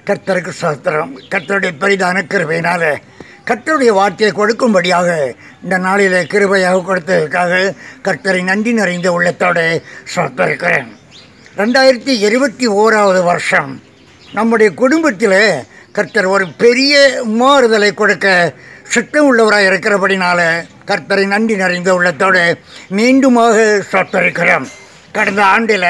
கர்த்தருக்கு சாஸ்திரம் கர்த்தருடைய பெரிதான கிருபையினால கர்த்தருடைய வார்த்தையை கொடுக்கும்படியாக இந்த நாளிலே கிருபையாக கொடுத்ததற்காக கர்த்தரை நன்றி நிறைந்த உள்ளத்தோடு சாத்திருக்கிறேன் ரெண்டாயிரத்தி இருபத்தி ஓராவது வருஷம் நம்முடைய குடும்பத்தில் கர்த்தர் ஒரு பெரிய மாறுதலை கொடுக்க சித்தம் உள்ளவராக இருக்கிறபடினால கர்த்தரை நன்றி நிறைந்த உள்ளத்தோடு மீண்டுமாக சாத்திருக்கிறோம் கடந்த ஆண்டில்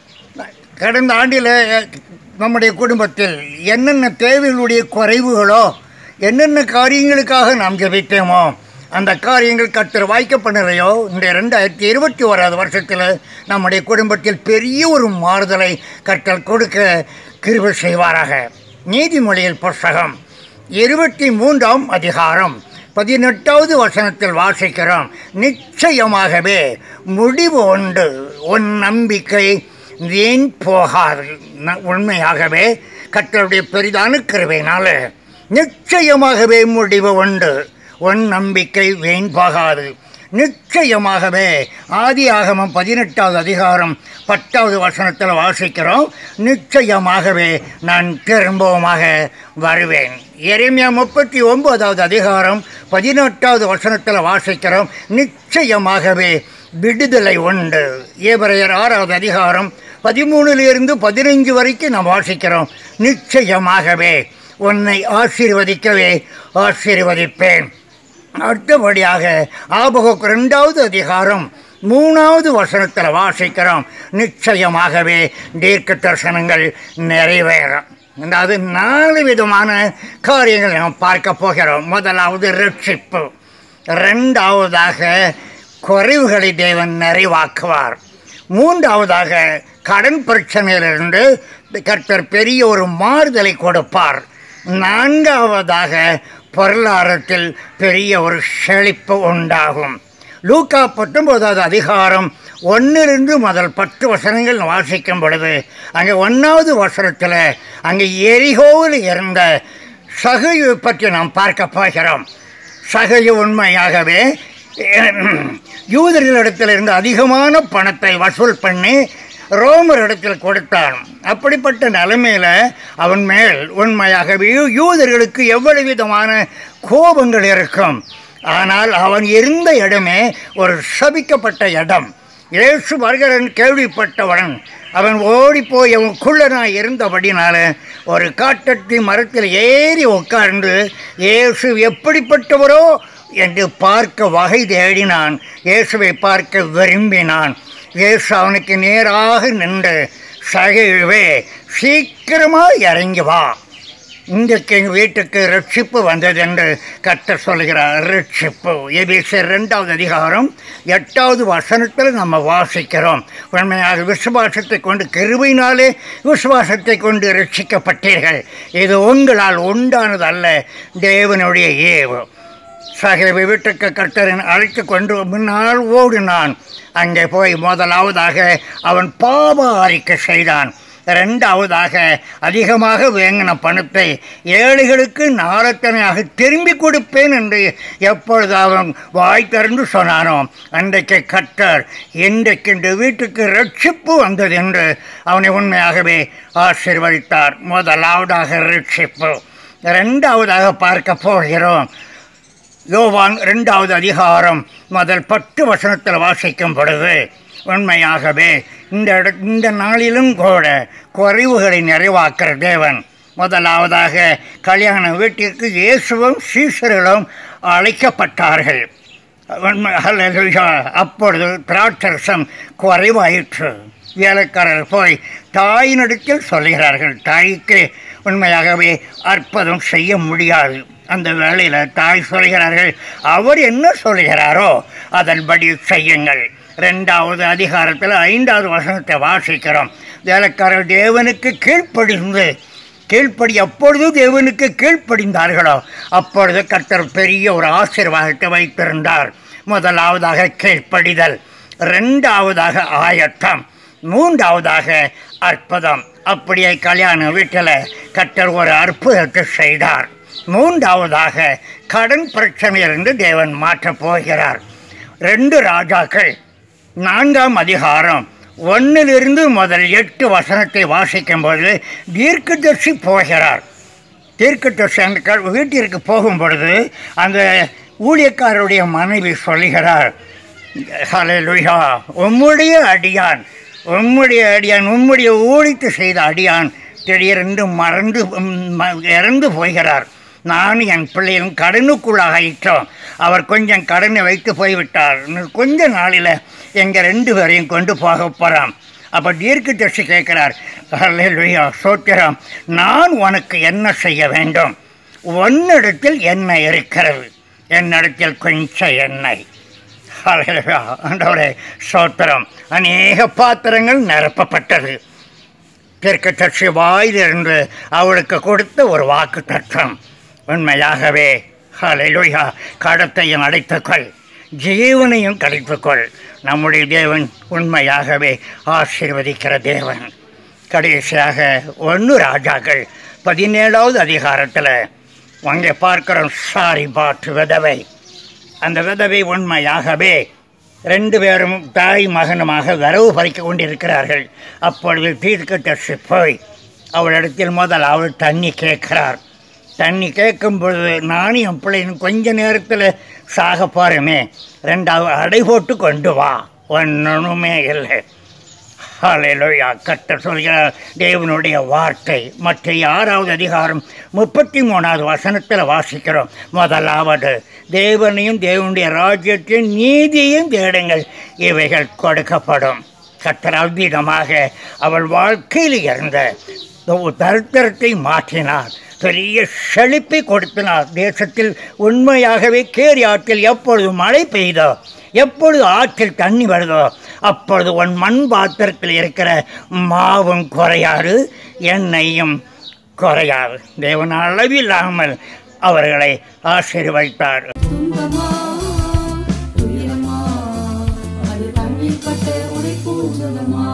கடந்த ஆண்டில் நம்முடைய குடும்பத்தில் என்னென்ன தேவைகளுடைய குறைவுகளோ என்னென்ன காரியங்களுக்காக நாம் ஜெபித்தோமோ அந்த காரியங்கள் கர்த்தர் வாய்க்கப்படலையோ இந்த ரெண்டாயிரத்தி இருபத்தி ஓராவது வருஷத்தில் நம்முடைய குடும்பத்தில் பெரிய ஒரு மாறுதலை கர்த்தர் கொடுக்க கிருபை செய்வாராக நீதிமொழியில் புஸ்தகம் இருபத்தி மூன்றாம் அதிகாரம் பதினெட்டாவது வசனத்தில் வாசிக்கிறோம் நிச்சயமாகவே முடிவு உண்டு உன் நம்பிக்கை வீண் போகாது ந- உண்மையாகவே கர்த்தருடைய பெரிதான கிருபையினால நிச்சயமாகவே முடிவு உண்டு உன் நம்பிக்கை வீண் போகாது நிச்சயமாகவே ஆதி ஆகமம் பதினெட்டாவது அதிகாரம் பத்தாவது வசனத்தில் வாசிக்கிறோம் நிச்சயமாகவே நான் திரும்பவுமாக வருவேன் எரேமியா முப்பத்தி ஒன்பதாவது அதிகாரம் பதினெட்டாவது வசனத்தில் வாசிக்கிறோம் நிச்சயமாகவே விடுதலை உண்டு ஏபரையர் ஆறாவது அதிகாரம் பதிமூணுலேருந்து பதினைஞ்சு வரைக்கும் நாம் வாசிக்கிறோம் நிச்சயமாகவே உன்னை ஆசீர்வதிக்கவே ஆசீர்வதிப்பேன் அடுத்தபடியாக ஆபகுக்கு ரெண்டாவது அதிகாரம் மூணாவது வசனத்தில் வாசிக்கிறோம் நிச்சயமாகவே தீர்க்க தரிசனங்கள் நிறைவேறும் அதாவது நாலு விதமான காரியங்கள் நாம் பார்க்க போகிறோம் முதலாவது ரட்சிப்பு ரெண்டாவதாக குறைவுகளை தேவன் நிறைவாக்குவார் மூன்றாவதாக கடன் பிரச்சனையிலிருந்து கர்த்தர் பெரிய ஒரு மாறுதலை கொடுப்பார் நான்காவதாக பொருளாதாரத்தில் பெரிய ஒரு செழிப்பு உண்டாகும் லூக்கா பத்தொன்பதாவது அதிகாரம் ஒன்றிலிருந்து முதல் பத்து வசனங்கள் வாசிக்கும் பொழுது அங்கே ஒன்றாவது வசனத்தில் அங்கே எரிகோவில் இருந்த சகையை பற்றி நாம் பார்க்க போகிறோம் சகைய உண்மையாகவே யூதர்களிடத்தில் இருந்து அதிகமான பணத்தை வசூல் பண்ணி ரோமரிடத்தில் கொடுத்தான் அப்படிப்பட்ட நிலைமையில் அவன் மேல் உண்மையாகவே யூதர்களுக்கு எவ்வளவு விதமான கோபங்கள் இருக்கும் ஆனால் அவன் இருந்த இடமே ஒரு சபிக்கப்பட்ட இடம் இயேசு வருகிறன் கேள்விப்பட்டவன் அவன் ஓடிப்போய் அவன் குள்ளனாய் இருந்தபடினால ஒரு காட்டத்தி மரத்தில் ஏறி உட்கார்ந்து இயேசு எப்படிப்பட்டவரோ என்று பார்க்க வகை தேடினான் இயேசுவை பார்க்க விரும்பினான் இயேசு அவனுக்கு நேராக நின்று சகிழ்வே சீக்கிரமாக இறங்கி வா இன்றைக்கு எங்கள் வீட்டுக்கு ரட்சிப்பு வந்தது என்று கர்த்தர் சொல்கிறார் ரட்சிப்பு எபிசர் ரெண்டாவது அதிகாரம் எட்டாவது வசனத்தில் நம்ம வாசிக்கிறோம் உண்மையாக விசுவாசத்தை கொண்டு கிருபையினாலே விசுவாசத்தை கொண்டு ரட்சிக்கப்பட்டீர்கள் இது உங்களால் உண்டானது அல்ல தேவனுடைய ஏவு சகவை வீட்டுக்கு கர்த்தரன் அழைத்து கொண்டு முன்னால் ஓடினான் அங்கே போய் முதலாவதாக அவன் பாவ அறிக்கை செய்தான் ரெண்டாவதாக அதிகமாக வேங்கின பணத்தை ஏழைகளுக்கு நாரத்தனையாக திரும்பி கொடுப்பேன் என்று எப்பொழுது அவன் வாய் திறந்து சொன்னானோ அன்றைக்கு கர்த்தர் இன்றைக்கு இந்த வீட்டுக்கு ரட்சிப்பு வந்தது என்று அவனை உண்மையாகவே ஆசீர்வதித்தார் முதலாவதாக ரட்சிப்பு ரெண்டாவதாக பார்க்க போகிறோம் யோவான் ரெண்டாவது அதிகாரம் முதல் பத்து வசனத்தில் வாசிக்கும் பொழுது உண்மையாகவே இந்த இட இந்த நாளிலும் கூட குறைவுகளை நிறைவாக்குற தேவன் முதலாவதாக கல்யாண வீட்டிற்கு இயேசுவும் சீசர்களும் அழைக்கப்பட்டார்கள் உண்மை ஹல்லேலூயா. அப்பொழுது திராட்சரசம் குறைவாயிற்று வேலைக்காரர் போய் தாயினிடத்தில் சொல்கிறார்கள் தாய்க்கு உண்மையாகவே அற்புதம் செய்ய முடியாது அந்த வேளையில் தாய் சொல்கிறார்கள் அவர் என்ன சொல்கிறாரோ அதன்படி செய்யுங்கள் ரெண்டாவது அதிகாரத்தில் ஐந்தாவது வசனத்தை வாசிக்கிறோம் வேலைக்காரர் தேவனுக்கு கீழ்ப்படிந்து கீழ்ப்படி அப்பொழுது தேவனுக்கு கீழ்ப்படிந்தார்களோ அப்பொழுது கர்த்தர் பெரிய ஒரு ஆசீர்வாதத்தை வைத்திருந்தார் முதலாவதாக கீழ்ப்படிதல் ரெண்டாவதாக ஆயத்தம் மூன்றாவதாக அற்புதம் அப்படியே கல்யாண வீட்டில் கர்த்தர் ஒரு அற்புதத்தை செய்தார் மூன்றாவதாக கடன் பிரச்சனையிலிருந்து தேவன் மாற்றப் போகிறார் ரெண்டு ராஜாக்கள் நான்காம் அதிகாரம் ஒன்னிலிருந்து முதல் எட்டு வசனத்தை வாசிக்கும்போது தீர்க்கதர்சி போகிறார் தீர்க்கதர்சி அந்த க- வீட்டிற்கு போகும் பொழுது அந்த ஊழியக்காரருடைய மனைவி சொல்லுகிறார் ஹalleluya உம்முடைய அடியான் உம்முடைய அடியான் உம்முடைய ஊழித்து செய்த அடியான் திடீரென்று மறந்து உம், ம- இறந்து போகிறார் நான் என் பிள்ளையும் கடனுக்குள்ளாக ஆயிட்டோம் அவர் கொஞ்சம் கடனை வைத்து போய்விட்டார் இன்னும் கொஞ்ச நாளில் எங்கள் ரெண்டு பேரையும் கொண்டு போக போகிறான் அப்போ தீர்க்கதர்சி கேட்கிறார் ஹalleluya சோத்திரம் நான் உனக்கு என்ன செய்ய வேண்டும் உன்னிடத்தில் எண்ணெய் இருக்கிறது என்னிடத்தில் கொஞ்சம் எண்ணெய் ஹalleluya ஆண்டவரே சோத்திரம் அநேக பாத்திரங்கள் நிரப்பப்பட்டது தீர்க்கதர்சி வாயிலிருந்து அவளுக்கு கொடுத்த ஒரு வாக்கு தத்துவம் உண்மையாகவே ஹalleluya கடத்தையும் அடைத்துக்கொள் ஜீவனையும் கிடைத்துக்கொள் நம்முடைய தேவன் உண்மையாகவே ஆசீர்வதிக்கிற தேவன் கடைசியாக ஒன்று ராஜாக்கள் பதினேழாவது அதிகாரத்தில் அங்கே பார்க்கிறோம் சாரி பாட்டு விதவை அந்த விதவை உண்மையாகவே ரெண்டு பேரும் தாய் மகனுமாக வரவு பறிக்க கொண்டிருக்கிறார்கள் அப்பொழுது தீர்க்கதர்சி போய் அவளிடத்தில் முதல் அவள் தண்ணி கேட்கிறார் தண்ணி கேட்கும் பொழுது நானும் என் பிள்ளையும் கொஞ்ச நேரத்தில் சாக போகிறோமே ரெண்டாவது அடை போட்டு கொண்டு வா ஒன்றுமே இல்லை ஹalleluya கட்ட சொல்கிறார் தேவனுடைய வார்த்தை மற்ற ஆறாவது அதிகாரம் முப்பத்தி மூணாவது வசனத்தில் வாசிக்கிறோம் முதலாவது தேவனையும் தேவனுடைய ராஜ்யத்தையும் நீதியையும் தேடுங்கள் இவைகள் கொடுக்கப்படும் கத்தர் அவ்விதமாக அவள் வாழ்க்கையில் இருந்த தரித்திரத்தை மாற்றினார் பெரிய செழிப்பை கொடுத்தினார் தேசத்தில் உண்மையாகவே கேரி ஆற்றில் எப்பொழுது மழை பெய்தோ எப்பொழுது ஆற்றில் தண்ணி வருதோ அப்பொழுது உன் மண் பாத்திரத்தில் இருக்கிற மாவும் குறையாது எண்ணெயும் குறையாது தேவன் அளவில்லாமல் அவர்களை ஆசீர்வதித்தார் துன்பமா துயரமா அது தண்ணீர் பட்ட உடைப்பூஞ்சலமா